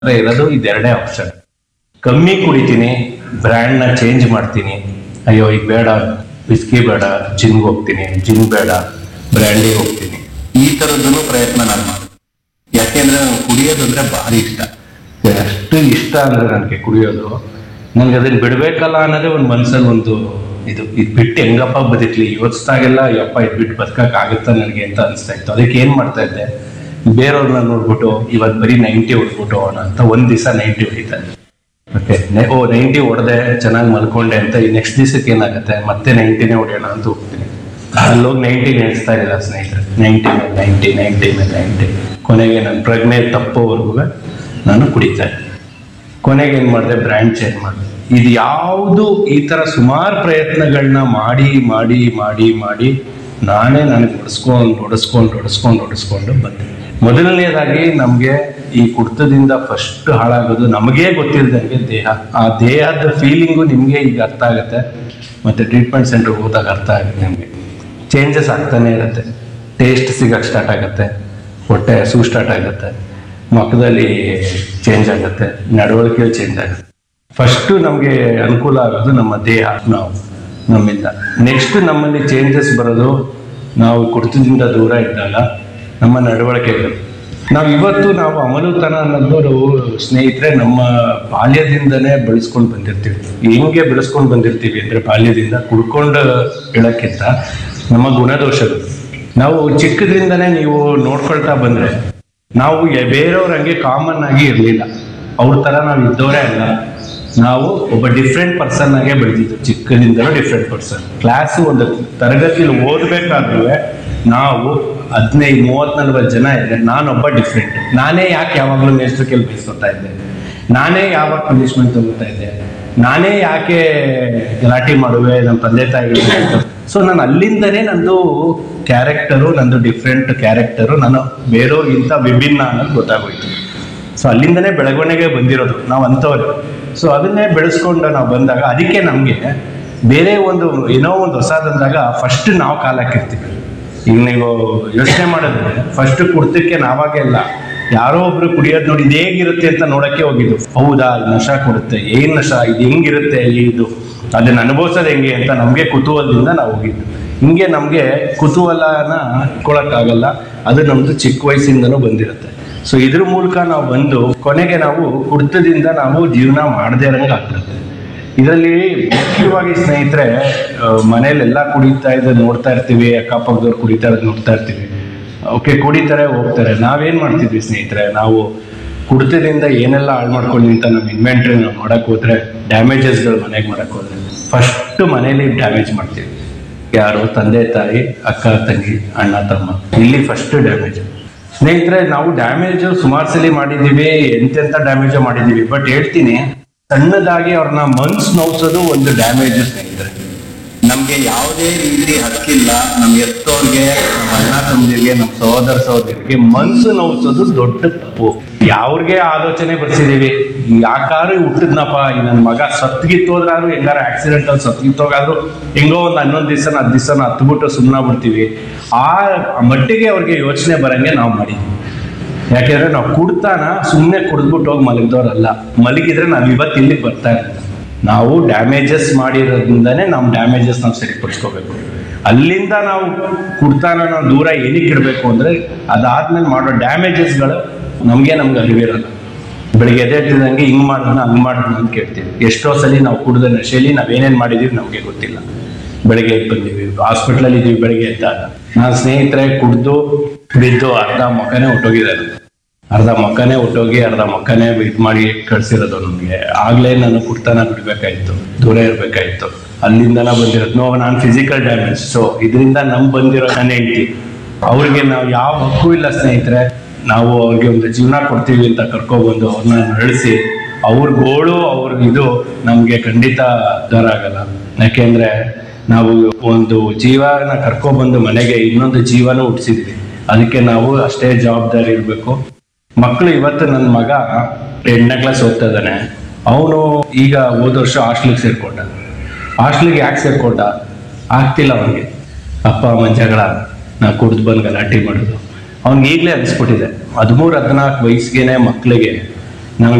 ಹತ್ರ ಇರೋದು ಇದೆರಡೇ ಆಪ್ಷನ್ ಕಮ್ಮಿ ಕುಡಿತೀನಿ ಬ್ರ್ಯಾಂಡ್ನ ಚೇಂಜ್ ಮಾಡ್ತೀನಿ ಅಯ್ಯೋ ಈಗ ಬೇಡ ವಿಸ್ಕಿ ಬೇಡ ಜಿನ್ಗೆ ಹೋಗ್ತೀನಿ ಜಿನ್ ಬೇಡ ಬ್ರ್ಯಾಂಡಿಗೆ ಹೋಗ್ತೀನಿ ಈ ಥರದ್ದನ್ನು ಪ್ರಯತ್ನ ನಾನು ಮಾಡ್ತೀನಿ ಯಾಕೆಂದ್ರೆ ನಂಗೆ ಕುಡಿಯೋದು ಅಂದ್ರೆ ಭಾರಿ ಇಷ್ಟ ಎಷ್ಟು ಇಷ್ಟ ಅಂದ್ರೆ ನನಗೆ ಕುಡಿಯೋದು ನನಗೆ ಅದನ್ನ ಬಿಡ್ಬೇಕಲ್ಲ ಅನ್ನೋದೇ ಒಂದು ಮನ್ಸಲ್ಲಿ ಒಂದು ಇದು ಇದು ಬಿಟ್ಟು ಹೆಂಗಪ್ಪ ಬದುಕ್ಲಿ ಯೋಚಿಸ್ದಾಗೆಲ್ಲ ಯಪ್ಪ ಇದು ಬಿಟ್ಟು ಬದುಕಕ್ ಆಗುತ್ತಾ ನನಗೆ ಅಂತ ಅನಿಸ್ತಾ ಇತ್ತು ಅದಕ್ಕೆ ಏನ್ ಮಾಡ್ತಾ ಇದ್ದೆ ಬೇರೆಯವ್ರನ್ನ ನೋಡ್ಬಿಟ್ಟು ಇವತ್ತು ಬರೀ ನೈಂಟಿ ಹೊಡ್ಬಿಟ್ಟು ಹೋಗೋಣ ಅಂತ ಒಂದ್ ದಿವಸ ನೈಂಟಿ ಹೊಡಿತಾ ಇದ್ದೆ ಓಕೆ ಓ ನೈಂಟಿ ಹೊಡೆದೆ ಚೆನ್ನಾಗಿ ಮಲ್ಕೊಂಡೆ ಅಂತ ಈ ನೆಕ್ಸ್ಟ್ ದಿವಸಕ್ಕೆ ಏನಾಗುತ್ತೆ ಮತ್ತೆ ನೈಂಟಿನೇ ಹೊಡೆಯೋಣ ಅಂತ ಹೋಗ್ತೀನಿ ಅಲ್ಲೋಗಿ ನೈಂಟಿ ನೆನೆಸ್ತಾ ಇರಲಿಲ್ಲ ಸ್ನೇಹಿತರೆ ನೈಂಟಿ ಮೇಲೆ ನೈಂಟಿ ನೈಂಟಿ ಮೇಲೆ ನೈಂಟಿ ಕೊನೆಗೆ ನನ್ನ ಪ್ರಜ್ಞೆ ತಪ್ಪೋವರೆಗೂ ನಾನು ಕುಡಿತಾ ಇದ್ದೆ ಕೊನೆಗೆ ಏನು ಮಾಡಿದೆ ಬ್ರ್ಯಾಂಡ್ ಚೇಂಜ್ ಮಾಡಿದೆ ಇದು ಯಾವುದು ಈ ಥರ ಸುಮಾರು ಪ್ರಯತ್ನಗಳನ್ನ ಮಾಡಿ ಮಾಡಿ ಮಾಡಿ ಮಾಡಿ ನಾನೇ ನನಗೆ ಹೊಡೆಸ್ಕೊಂಡು ಹೊಡೆಸ್ಕೊಂಡು ಹೊಡೆಸ್ಕೊಂಡು ಹೊಡೆಸ್ಕೊಂಡು ಬಂದೆ ಮೊದಲನೇದಾಗಿ ನಮಗೆ ಈ ಕುಡ್ತದಿಂದ ಫಸ್ಟ್ ಹಾಳಾಗೋದು ನಮಗೇ ಗೊತ್ತಿಲ್ಲದಂಗೆ ದೇಹ ಆ ದೇಹದ ಫೀಲಿಂಗು ನಿಮಗೆ ಈಗ ಅರ್ಥ ಆಗುತ್ತೆ ಮತ್ತೆ ಟ್ರೀಟ್ಮೆಂಟ್ ಸೆಂಟರ್ಗೆ ಹೋದಾಗ ಅರ್ಥ ಆಗುತ್ತೆ ನಿಮಗೆ ಚೇಂಜಸ್ ಆಗ್ತಾನೆ ಇರುತ್ತೆ ಟೇಸ್ಟ್ ಸಿಗಕ್ಕೆ ಸ್ಟಾರ್ಟ್ ಆಗುತ್ತೆ ಹೊಟ್ಟೆ ಹಸು ಸ್ಟಾರ್ಟ್ ಆಗುತ್ತೆ ಮುಖದಲ್ಲಿ ಚೇಂಜ್ ಆಗುತ್ತೆ ನಡವಳಿಕೆಯಲ್ಲಿ ಚೇಂಜ್ ಆಗುತ್ತೆ ಫಸ್ಟು ನಮಗೆ ಅನುಕೂಲ ಆಗೋದು ನಮ್ಮ ದೇಹ ನಾವು ನಮ್ಮಿಂದ ನೆಕ್ಸ್ಟ್ ನಮ್ಮಲ್ಲಿ ಚೇಂಜಸ್ ಬರೋದು ನಾವು ಕುಡಿತದಿಂದ ದೂರ ಇದ್ದಾಗ ನಮ್ಮ ನಡವಳಿಕೆಗಳು ನಾವು ಇವತ್ತು ನಾವು ಅಮಲುತನ ಅನ್ನೋದು ಸ್ನೇಹಿತರೆ ನಮ್ಮ ಬಾಲ್ಯದಿಂದನೇ ಬೆಳೆಸ್ಕೊಂಡು ಬಂದಿರ್ತೀವಿ ಹೆಂಗೆ ಬೆಳೆಸ್ಕೊಂಡು ಬಂದಿರ್ತೀವಿ ಅಂದ್ರೆ ಬಾಲ್ಯದಿಂದ ಕುಡ್ಕೊಂಡು ಹೇಳಕ್ಕಿಂತ ನಮ್ಮ ಗುಣದೋಷಗಳು ನಾವು ಚಿಕ್ಕದ್ರಿಂದನೇ ನೀವು ನೋಡ್ಕೊಳ್ತಾ ಬಂದ್ರೆ ನಾವು ಎ- ಬೇರೆಯವ್ರ ಹಂಗೆ ಕಾಮನ್ ಆಗಿ ಇರಲಿಲ್ಲ ಅವ್ರ ತರ ನಾವು ಇದ್ದವರೇ ಅಲ್ಲ ನಾವು ಒಬ್ಬ ಡಿಫ್ರೆಂಟ್ ಪರ್ಸನ್ ಆಗೇ ಬೆಳೆದಿದ್ದು ಚಿಕ್ಕದಿಂದಲೂ ಡಿಫ್ರೆಂಟ್ ಪರ್ಸನ್ ಕ್ಲಾಸ್ ಒಂದು ತರಗತಿಯಲ್ಲಿ ಓದಬೇಕಾದ್ರೂ ನಾವು ಹದಿನೈದು ಮೂವತ್ ನಲ್ವತ್ತು ಜನ ಇದ್ರೆ ನಾನೊಬ್ಬ ಡಿಫ್ರೆಂಟ್ ನಾನೇ ಯಾಕೆ ಯಾವಾಗಲೂ ಮೇಸ್ಟ್ರ ಕೇಳಿ ಬಯಸ್ಕೊತಾ ಇದ್ದೆ ನಾನೇ ಯಾವಾಗ ಪನಿಷ್ಮೆಂಟ್ ತಗೋತಾ ಇದ್ದೆ ನಾನೇ ಯಾಕೆ ಗಲಾಟೆ ಮಾಡುವೆ ನಮ್ಮ ತಂದೆ ತಾಯಿಗಳು ಸೊ ನಾನು ಅಲ್ಲಿಂದನೇ ನಂದು ಕ್ಯಾರೆಕ್ಟರು ನಂದು ಡಿಫ್ರೆಂಟ್ ಕ್ಯಾರೆಕ್ಟರು ನಾನು ಬೇರೆಯವ್ರಿಗಿಂತ ವಿಭಿನ್ನ ಅನ್ನೋದು ಗೊತ್ತಾಗೋಯ್ತು ಸೊ ಅಲ್ಲಿಂದನೇ ಬೆಳವಣಿಗೆ ಬಂದಿರೋದು ನಾವು ಅಂಥವ್ರು ಸೊ ಅದನ್ನೇ ಬೆಳೆಸ್ಕೊಂಡು ನಾವು ಬಂದಾಗ ಅದಕ್ಕೆ ನಮಗೆ ಬೇರೆ ಒಂದು ಏನೋ ಒಂದು ಹೊಸದಂದಾಗ ಫಸ್ಟ್ ನಾವು ಕಾಲ ಹಾಕಿರ್ತೀವಿ ಈಗ ನೀವು ಯೋಚನೆ ಮಾಡಿದ್ರೆ ಫಸ್ಟ್ ಕುಡ್ತಕ್ಕೆ ನಾವಾಗೆ ಇಲ್ಲ ಯಾರೋ ಒಬ್ರು ಕುಡಿಯೋದು ನೋಡಿ ಇದು ಹೇಗಿರುತ್ತೆ ಅಂತ ನೋಡಕ್ಕೆ ಹೋಗಿದ್ದು ಹೌದಾ ಇದು ನಶ ಕೊಡುತ್ತೆ ಏನ್ ನಶ ಇದು ಹೆಂಗಿರುತ್ತೆ ಇದು ಅದನ್ನ ಅನುಭವಿಸೋದು ಹೆಂಗೆ ಅಂತ ನಮಗೆ ಕುತೂಹಲದಿಂದ ನಾವು ಹೋಗಿದ್ದು ಹಿಂಗೆ ನಮಗೆ ಕುತೂಹಲನ ಇಟ್ಕೊಳಕ್ಕಾಗಲ್ಲ ಅದು ನಮ್ದು ಚಿಕ್ಕ ವಯಸ್ಸಿಂದನೂ ಬಂದಿರುತ್ತೆ ಸೊ ಇದ್ರ ಮೂಲಕ ನಾವು ಬಂದು ಕೊನೆಗೆ ನಾವು ಕುಡ್ತದಿಂದ ನಾವು ಜೀವನ ಮಾಡದೇ ಇರಂಗೆ ಆಗ್ತದೆ ಇದರಲ್ಲಿ ಮುಖ್ಯವಾಗಿ ಸ್ನೇಹಿತರೆ ಮನೇಲೆಲ್ಲ ಕುಡಿತಾ ಇದ್ದು ನೋಡ್ತಾ ಇರ್ತೀವಿ ಅಕ್ಕಪಕ್ಕದವ್ರು ಕುಡಿತಾ ಇರೋದು ನೋಡ್ತಾ ಇರ್ತೀವಿ ಓಕೆ ಕುಡಿತಾರೆ ಹೋಗ್ತಾರೆ ನಾವೇನ್ ಮಾಡ್ತಿದ್ವಿ ಸ್ನೇಹಿತರೆ ನಾವು ಕುಡಿತದಿಂದ ಏನೆಲ್ಲ ಹಾಳು ಮಾಡ್ಕೊಂಡು ಅಂತ ನಮ್ಮ ಇನ್ವೆಂಟ್ರಿ ನಾವು ಮಾಡಕ್ ಹೋದ್ರೆ ಡ್ಯಾಮೇಜಸ್ಗಳು ಮನೆಗೆ ಮಾಡಕ್ ಹೋದ್ರೆ ಫಸ್ಟ್ ಮನೇಲಿ ಡ್ಯಾಮೇಜ್ ಮಾಡ್ತೀವಿ ಯಾರು ತಂದೆ ತಾಯಿ ಅಕ್ಕ ತಂಗಿ ಅಣ್ಣ ತಮ್ಮ ಇಲ್ಲಿ ಫಸ್ಟ್ ಡ್ಯಾಮೇಜ್ ಸ್ನೇಹಿತರೆ ನಾವು ಡ್ಯಾಮೇಜ್ ಸುಮಾರು ಸಲ ಮಾಡಿದೀವಿ ಎಂತೆಂತ ಡ್ಯಾಮೇಜ್ ಮಾಡಿದೀವಿ ಬಟ್ ಹೇಳ್ತೀನಿ ಸಣ್ಣದಾಗಿ ಅವ್ರನ್ನ ಮನ್ಸ್ ನೋವ್ಸೋದು ಒಂದು ಡ್ಯಾಮೇಜ್ ಸ್ನೇಹಿತರೆ ನಮ್ಗೆ ಯಾವುದೇ ರೀತಿ ಹಕ್ಕಿಲ್ಲ ನಮ್ ಎತ್ತೋರ್ಗೆ ನಮ್ಮ ಅಣ್ಣ ತಮ್ಮದಿರಿಗೆ ನಮ್ಮ ಸಹೋದರ ಸಹೋದರಿಗೆ ಮನ್ಸು ನೋವ್ಸೋದು ದೊಡ್ಡ ತಪ್ಪು ಯಾವ್ರಿಗೆ ಆಲೋಚನೆ ಬರ್ಸಿದೀವಿ ಯಾಕಾರು ಹುಟ್ಟಿದ್ನಪ್ಪ ಈ ನನ್ನ ಮಗ ಸತ್ಗಿತ್ತೋದ್ರಾದ್ರು ಹೆಂಗಾರ ಆಕ್ಸಿಡೆಂಟ್ ಅಲ್ಲಿ ಸತ್ಗಿತ್ತೋಗಾದ್ರು ಹೆಂಗೋ ಒಂದು ಹನ್ನೊಂದು ದಿವಸನ ಹತ್ತು ದಿವಸನ ಹತ್ಬಿಟ್ಟು ಸುಮ್ಮನೆ ಬಿಡ್ತೀವಿ ಆ ಮಟ್ಟಿಗೆ ಅವ್ರಿಗೆ ಯೋಚನೆ ಬರಂಗೆ ನಾವು ಮಾಡಿದ್ವಿ ಯಾಕೆಂದ್ರೆ ನಾವು ಕುಡ್ತಾನ ಸುಮ್ಮನೆ ಕುಡಿದ್ಬಿಟ್ಟು ಹೋಗಿ ಮಲಗಿದವ್ರಲ್ಲ ಮಲಗಿದ್ರೆ ನಾವು ಇವತ್ತು ಇಲ್ಲಿಗೆ ಬರ್ತಾ ಇರ್ತೀವಿ ನಾವು ಡ್ಯಾಮೇಜಸ್ ಮಾಡಿರೋದ್ರಿಂದನೇ ನಮ್ಮ ಡ್ಯಾಮೇಜಸ್ ನಾವು ಸರಿಪಡಿಸ್ಕೋಬೇಕು ಅಲ್ಲಿಂದ ನಾವು ಕುಡ್ತಾನ ನಾವು ದೂರ ಏನಕ್ಕೆ ಇಡಬೇಕು ಅಂದ್ರೆ ಅದಾದ್ಮೇಲೆ ಮಾಡೋ ಡ್ಯಾಮೇಜಸ್ಗಳು ನಮಗೆ ನಮ್ಗೆ ಅರಿವಿರಲ್ಲ ಬೆಳಿಗ್ಗೆ ಎದ್ದೇಳ್ತಿದ್ದಂಗೆ ಹಿಂಗ್ ಮಾಡಿದ್ನ ಹಂಗ್ ಮಾಡಿದ್ನ ಅಂತ ಕೇಳ್ತೀವಿ ಎಷ್ಟೋ ಸಲ ನಾವು ಕುಡಿದ ನಶೆಯಲ್ಲಿ ನಾವೇನೇನ್ ಮಾಡಿದೀವಿ ನಮಗೆ ಗೊತ್ತಿಲ್ಲ ಬೆಳಿಗ್ಗೆ ಎದ್ದು ಬಂದೀವಿ ಹಾಸ್ಪಿಟ್ಲಲ್ಲಿ ಇದೀವಿ ಬೆಳಿಗ್ಗೆ ಎದ್ದಾಗ ನಾನು ಸ್ನೇಹಿತರೆ ಕುಡ್ದು ಬಿದ್ದು ಅರ್ಧ ಮೊಕ್ಕನೇ ಹೊಟ್ಟೋಗಿದ್ದಾರೆ ಅರ್ಧ ಮೊಕ್ಕನೇ ಹೊಟ್ಟೋಗಿ ಅರ್ಧ ಮೊಕ್ಕನೇ ಇದು ಮಾಡಿ ಕಳ್ಸಿರೋದು ನಮಗೆ ಆಗ್ಲೇ ನಾನು ಕುಡ್ತಾನ ಬಿಡ್ಬೇಕಾಯ್ತು ದೂರ ಇರ್ಬೇಕಾಯ್ತು ಅಲ್ಲಿಂದನ ಬಂದಿರೋದು ನೋ ನಾನು ಫಿಸಿಕಲ್ ಡ್ಯಾಮೇಜ್ ಸೊ ಇದರಿಂದ ನಮ್ ಬಂದಿರೋ ನನ್ನ ಹೆಂಡತಿ ಅವ್ರಿಗೆ ನಾವು ಯಾವ ಹಕ್ಕು ಇಲ್ಲ ಸ್ನೇಹಿತರೆ ನಾವು ಅವ್ರಿಗೆ ಒಂದು ಜೀವನ ಕೊಡ್ತೀವಿ ಅಂತ ಕರ್ಕೊಬಂದು ಅವ್ರನ್ನ ನಡೆಸಿ ಅವ್ರ ಗೋಳು ಅವ್ರ ಇದು ನಮ್ಗೆ ಖಂಡಿತ ಉದ್ಧಾರ ಆಗಲ್ಲ ಯಾಕೆಂದ್ರೆ ನಾವು ಒಂದು ಜೀವನ ಕರ್ಕೊಬಂದು ಮನೆಗೆ ಇನ್ನೊಂದು ಜೀವನ ಹುಟ್ಟಿಸಿದ್ವಿ ಅದಕ್ಕೆ ನಾವು ಅಷ್ಟೇ ಜವಾಬ್ದಾರಿ ಇರಬೇಕು ಮಕ್ಕಳು ಇವತ್ತು ನನ್ನ ಮಗ ಎಂಟನೇ ಕ್ಲಾಸ್ ಓದ್ತಾ ಇದ್ದಾನೆ ಅವನು ಈಗ ಹೋದ ವರ್ಷ ಹಾಸ್ಟ್ಲಿಗೆ ಸೇರ್ಕೊಂಡ ಹಾಸ್ಟ್ಲಿಗೆ ಯಾಕೆ ಸೇರ್ಕೊಂಡ ಆಗ್ತಿಲ್ಲ ಅವನಿಗೆ ಅಪ್ಪ ಅಮ್ಮ ಜಗಳ ನಾ ಕುಡ್ದು ಬಂದು ಗಲಾಟೆ ಮಾಡೋದು ಅವ್ನಿಗೆ ಈಗಲೇ ಅನಿಸ್ಬಿಟ್ಟಿದೆ ಹದಿಮೂರು ಹದಿನಾಲ್ಕು ವಯಸ್ಸಿಗೆನೆ ಮಕ್ಕಳಿಗೆ